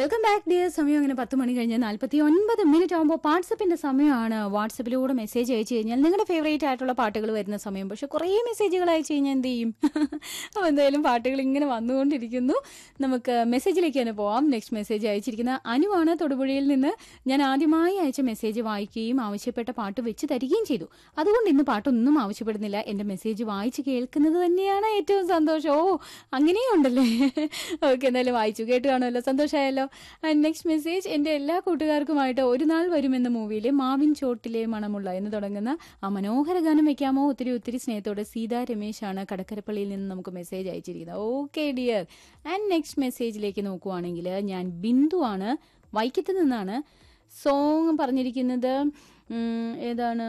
welcome back dear സമയം അങ്ങനെ പത്ത് മണി കഴിഞ്ഞ് നാൽപ്പത്തി ഒൻപത് മിനിറ്റ് ആകുമ്പോൾ വാട്സപ്പിന്റെ സമയമാണ് വാട്സപ്പിലൂടെ മെസ്സേജ് അയച്ചു കഴിഞ്ഞാൽ നിങ്ങളുടെ ഫേവറേറ്റ് ആയിട്ടുള്ള പാട്ടുകൾ വരുന്ന സമയം പക്ഷെ കുറേ മെസ്സേജുകൾ അയച്ചു കഴിഞ്ഞാൽ എന്ത് ചെയ്യും അപ്പോൾ എന്തായാലും പാട്ടുകൾ ഇങ്ങനെ വന്നുകൊണ്ടിരിക്കുന്നു നമുക്ക് മെസ്സേജിലേക്ക് തന്നെ പോവാം നെക്സ്റ്റ് മെസ്സേജ് അയച്ചിരിക്കുന്ന അനുവാണ് തൊടുപുഴയിൽ നിന്ന് ഞാൻ ആദ്യമായി അയച്ച മെസ്സേജ് വായിക്കുകയും ആവശ്യപ്പെട്ട പാട്ട് വെച്ച് തരികയും ചെയ്തു അതുകൊണ്ട് ഇന്ന് പാട്ടൊന്നും ആവശ്യപ്പെടുന്നില്ല എന്റെ മെസ്സേജ് വായിച്ച് കേൾക്കുന്നത് തന്നെയാണ് ഏറ്റവും സന്തോഷം ഓ അങ്ങനെയും ഉണ്ടല്ലേ ഓക്കെ എന്തായാലും വായിച്ചു കേട്ട് കാണുമല്ലോ സന്തോഷമായല്ലോ ആൻഡ് നെക്സ്റ്റ് മെസ്സേജ് എന്റെ എല്ലാ കൂട്ടുകാർക്കുമായിട്ട് ഒരു നാൾ വരുമെന്ന മൂവിയിലെ മാവിൻ ചോട്ടിലെ മണമുള്ള എന്ന് തുടങ്ങുന്ന ആ മനോഹര ഗാനം വെക്കാമോ ഒത്തിരി ഒത്തിരി സ്നേഹത്തോടെ സീതാ രമേശ് ആണ് കടക്കരപ്പള്ളിയിൽ നിന്ന് നമുക്ക് മെസ്സേജ് അയച്ചിരിക്കുന്നത് ഓക്കെ ഡിയർ ആൻഡ് നെക്സ്റ്റ് മെസ്സേജിലേക്ക് നോക്കുവാണെങ്കിൽ ഞാൻ ബിന്ദു ആണ് വൈക്കത്ത് നിന്നാണ് സോങ് പറഞ്ഞിരിക്കുന്നത് ഉം, ഏതാണ്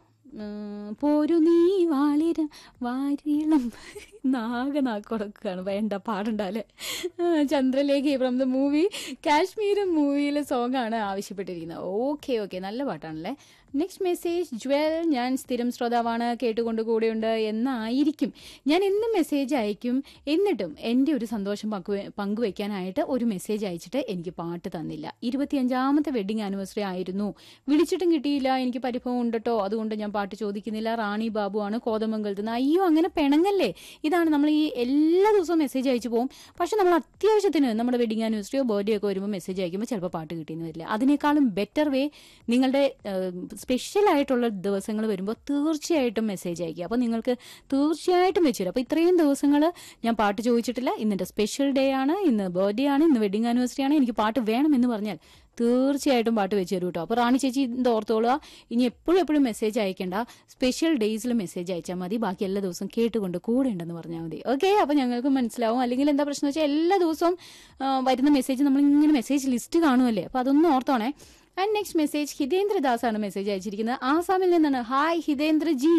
ഉം, പോരു നീ വാളിര വാരിളം നാഗ നാക്കുടക്കാണ് വേണ്ട പാടുണ്ടാല് Chandralekha from the movie Kashmir മൂവിയിലെ സോങ് ആണ് ആവശ്യപ്പെട്ടിരിക്കുന്നത് ഓക്കെ ഓക്കെ നല്ല പാട്ടാണല്ലേ നെക്സ്റ്റ് മെസ്സേജ് ജ്വൽ ഞാൻ സ്ഥിരം ശ്രോതാവാണ് കേട്ടുകൊണ്ട് കൂടെയുണ്ട് എന്നായിരിക്കും ഞാൻ എന്നും മെസ്സേജ് അയക്കും എന്നിട്ടും എൻ്റെ ഒരു സന്തോഷം പങ്കുവെ പങ്കുവെക്കാനായിട്ട് ഒരു മെസ്സേജ് അയച്ചിട്ട് എനിക്ക് പാട്ട് തന്നില്ല ഇരുപത്തിയഞ്ചാമത്തെ വെഡിങ് ആനിവേഴ്സറി ആയിരുന്നു വിളിച്ചിട്ടും കിട്ടിയില്ല എനിക്ക് പരിഭവം ഉണ്ടട്ടോ അതുകൊണ്ട് ഞാൻ പാട്ട് ചോദിക്കുന്നില്ല റാണി ബാബു ആണ് കോതമംഗലത്ത് നിന്ന് അയ്യോ അങ്ങനെ പിണങ്ങല്ലേ ഇതാണ് നമ്മൾ ഈ എല്ലാ ദിവസവും മെസ്സേജ് അയച്ചു പോകും പക്ഷെ നമ്മൾ അത്യാവശ്യത്തിന് നമ്മുടെ വെഡിങ് ആനിവേഴ്സറിയോ ബർത്ത്ഡേ ഒക്കെ വരുമ്പോൾ മെസ്സേജ് അയക്കുമ്പോൾ ചിലപ്പോൾ പാട്ട് കിട്ടിയെന്ന് വരില്ല അതിനേക്കാളും ബെറ്റർ വേ നിങ്ങളുടെ സ്പെഷ്യൽ ആയിട്ടുള്ള ദിവസങ്ങൾ വരുമ്പോൾ തീർച്ചയായിട്ടും മെസ്സേജ് അയക്കുക അപ്പോൾ നിങ്ങൾക്ക് തീർച്ചയായിട്ടും വെച്ചു തരും അപ്പോൾ ഇത്രയും ദിവസങ്ങൾ ഞാൻ പാട്ട് ചോദിച്ചിട്ടില്ല ഇന്നെൻ്റെ സ്പെഷ്യൽ ഡേ ആണ് ഇന്ന് ബർത്ത്ഡേ ആണ് ഇന്ന് വെഡിങ് ആനിവേഴ്സറി ആണ് എനിക്ക് പാട്ട് വേണം എന്ന് പറഞ്ഞാൽ തീർച്ചയായിട്ടും പാട്ട് വെച്ച് തരും കേട്ടോ അപ്പോൾ റാണി ചേച്ചി ഇത് ഓർത്തോളുക ഇനി എപ്പോഴും എപ്പോഴും മെസ്സേജ് അയക്കേണ്ട സ്പെഷ്യൽ ഡേയ്സിൽ മെസ്സേജ് അയച്ചാൽ മതി ബാക്കി എല്ലാ ദിവസവും കേട്ടുകൊണ്ട് കൂടെ ഉണ്ടെന്ന് പറഞ്ഞാൽ മതി ഓക്കെ അപ്പോൾ ഞങ്ങൾക്ക് മനസ്സിലാവും അല്ലെങ്കിൽ എന്താ പ്രശ്നം വെച്ചാൽ എല്ലാ ദിവസവും ആ, വരുന്ന മെസ്സേജ് നമ്മൾ ഇങ്ങനെ മെസ്സേജ് ലിസ്റ്റ് കാണുമല്ലേ അപ്പോൾ അതൊന്നും ഓർത്തോണേ ആൻഡ് നെക്സ്റ്റ് മെസ്സേജ് ഹിതേന്ദ്രദാസ് ആണ് മെസ്സേജ് അയച്ചിരിക്കുന്നത് ആസാമിൽ നിന്നാണ് ഹായ് ഹിതേന്ദ്ര ജി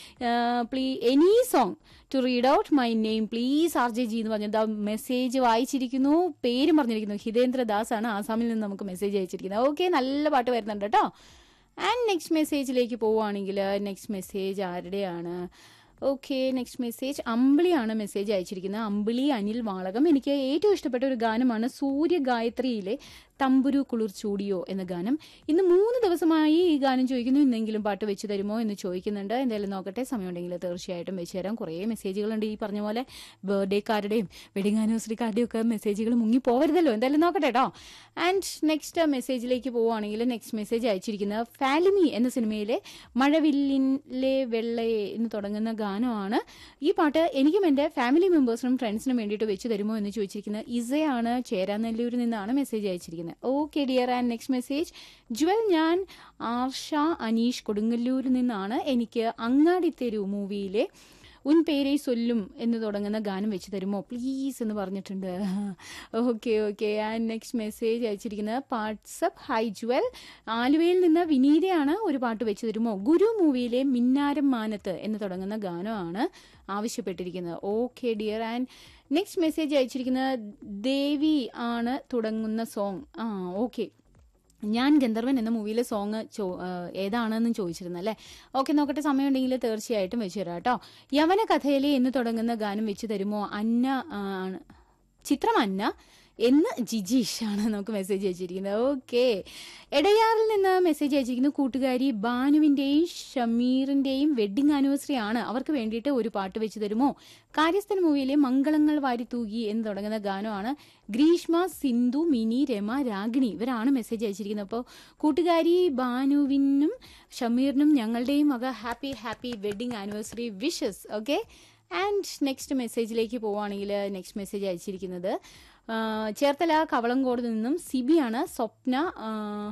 പ്ലീ any song to read out my name please R J ji എന്ന് പറഞ്ഞത് മെസ്സേജ് വായിച്ചിരിക്കുന്നു പേരും പറഞ്ഞിരിക്കുന്നു ഹിതേന്ദ്രദാസ് ആണ് ആസാമിൽ നിന്ന് നമുക്ക് മെസ്സേജ് അയച്ചിരിക്കുന്നത് ഓക്കെ നല്ല പാട്ട് വരുന്നുണ്ട് കേട്ടോ ആൻഡ് നെക്സ്റ്റ് മെസ്സേജിലേക്ക് പോവുകയാണെങ്കിൽ നെക്സ്റ്റ് മെസ്സേജ് ആരുടെയാണ് ഓക്കെ നെക്സ്റ്റ് മെസ്സേജ് അമ്പിളിയാണ് മെസ്സേജ് അയച്ചിരിക്കുന്നത് അമ്പിളി അനിൽ വാളകം എനിക്ക് ഏറ്റവും ഇഷ്ടപ്പെട്ട ഒരു ഗാനമാണ് സൂര്യ ഗായത്രിയിലെ തമ്പുരു കുളിർ ചൂടിയോ എന്ന ഗാനം ഇന്ന് മൂന്ന് ദിവസമായി ഈ ഗാനം ചോദിക്കുന്നു ഇന്നെങ്കിലും പാട്ട് വെച്ച് തരുമോ എന്ന് ചോദിക്കുന്നുണ്ട് എന്തായാലും നോക്കട്ടെ സമയമുണ്ടെങ്കിൽ തീർച്ചയായിട്ടും വെച്ച് തരാം കുറേ മെസ്സേജുകളുണ്ട് ഈ പറഞ്ഞ പോലെ ബർത്ത്ഡേക്കാരുടെയും വെഡിങ് ആനിവേഴ്സറിക്കാരുടെയും ഒക്കെ മെസ്സേജുകൾ മുങ്ങി പോകരുതല്ലോ എന്തായാലും നോക്കട്ടെ കേട്ടോ ആൻഡ് നെക്സ്റ്റ് മെസ്സേജിലേക്ക് പോവുകയാണെങ്കിൽ നെക്സ്റ്റ് മെസ്സേജ് അയച്ചിരിക്കുന്നത് ഫാലിമി എന്ന സിനിമയിലെ മഴവില്ലിലെ വെള്ളയെ എന്ന് തുടങ്ങുന്ന ഗാനമാണ് ഈ പാട്ട് എനിക്കും എൻ്റെ ഫാമിലി മെമ്പേഴ്സിനും ഫ്രണ്ട്സിനും വേണ്ടിയിട്ട് വെച്ച് തരുമോ എന്ന് ചോദിച്ചിരിക്കുന്നത് ഇസയാണ് ചേരാനെല്ലൂരിൽ നിന്നാണ് മെസ്സേജ് അയച്ചിരിക്കുന്നത് okay dear and next message Jewel ഞാൻ ആർഷ അനീഷ് കൊടുങ്ങല്ലൂരിൽ നിന്നാണ് എനിക്ക് അങ്ങാടിത്തെരു മൂവിയിലെ ഉൻ പേരെ സൊല്ലും എന്ന് തുടങ്ങുന്ന ഗാനം വെച്ച് തരുമോ പ്ലീസ് എന്ന് പറഞ്ഞിട്ടുണ്ട് okay okay and next message അയച്ചിരിക്കുന്നത് വാട്സപ്പ് ഹൈ ജുവൽ ആലുവയിൽ നിന്ന് വിനീതയാണ് ഒരു പാട്ട് വെച്ച് തരുമോ ഗുരു മൂവിയിലെ മിന്നാരം മാനത്ത് എന്ന് തുടങ്ങുന്ന ഗാനമാണ് ആവശ്യപ്പെട്ടിരിക്കുന്നത് okay dear and next message അയച്ചിരിക്കുന്നത് ദേവി ആണ് തുടങ്ങുന്ന സോങ് ആ ഓക്കെ ഞാൻ ഗന്ധർവൻ എന്ന മൂവിയിലെ സോങ് ഏതാണെന്ന് ചോദിച്ചിരുന്നു അല്ലേ ഓക്കെ നോക്കട്ടെ സമയമുണ്ടെങ്കിൽ തീർച്ചയായിട്ടും വെച്ച് തരാം കേട്ടോ യവന കഥയിലെ എന്ന് തുടങ്ങുന്ന ഗാനം വെച്ച് തരുമോ അന്ന ആ, ആണ് ചിത്രം അന്ന എന്ന് ജിജീഷ് ആണ് നമുക്ക് മെസ്സേജ് അയച്ചിരിക്കുന്നത് ഓക്കെ എടയാറിൽ നിന്ന് മെസ്സേജ് അയച്ചിരിക്കുന്നു കൂട്ടുകാരി ബാനുവിന്റെയും ഷമീറിന്റെയും വെഡിങ് ആനിവേഴ്സറി ആണ് അവർക്ക് വേണ്ടിയിട്ട് ഒരു പാട്ട് വെച്ച് തരുമോ കാര്യസ്ഥൻ മൂവിയിലെ മംഗളങ്ങൾ വാരി തൂകി എന്ന് തുടങ്ങുന്ന ഗാനമാണ് ഗ്രീഷ്മ സിന്ധു മിനി രമ രാഗിണി ഇവരാണ് മെസ്സേജ് അയച്ചിരിക്കുന്നത് അപ്പോൾ കൂട്ടുകാരി ബാനുവിനും ഷമീറിനും ഞങ്ങളുടെയും വക happy happy wedding anniversary wishes okay and next മെസ്സേജിലേക്ക് പോവുകയാണെങ്കിൽ നെക്സ്റ്റ് മെസ്സേജ് അയച്ചിരിക്കുന്നത് ആ, ചേർത്തല കവളങ്കോട് നിന്നും സിബിയാണ് സ്വപ്ന ആ,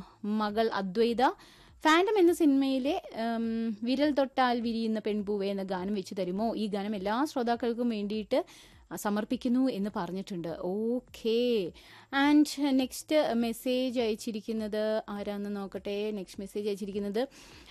മകൾ അദ്വൈത ഫാൻഡം എന്ന സിനിമയിലെ ഉം, വിരൽ തൊട്ടാൽ വിരിയുന്ന പെൺപൂവെ എന്ന ഗാനം വെച്ച് തരുമോ ഈ ഗാനം എല്ലാ ശ്രോതാക്കൾക്കും വേണ്ടിയിട്ട് സമർപ്പിക്കുന്നു എന്ന് പറഞ്ഞിട്ടുണ്ട് ഓക്കെ ആൻഡ് നെക്സ്റ്റ് മെസ്സേജ് അയച്ചിരിക്കുന്നത് ആരാന്ന് നോക്കട്ടെ നെക്സ്റ്റ് മെസ്സേജ് അയച്ചിരിക്കുന്നത്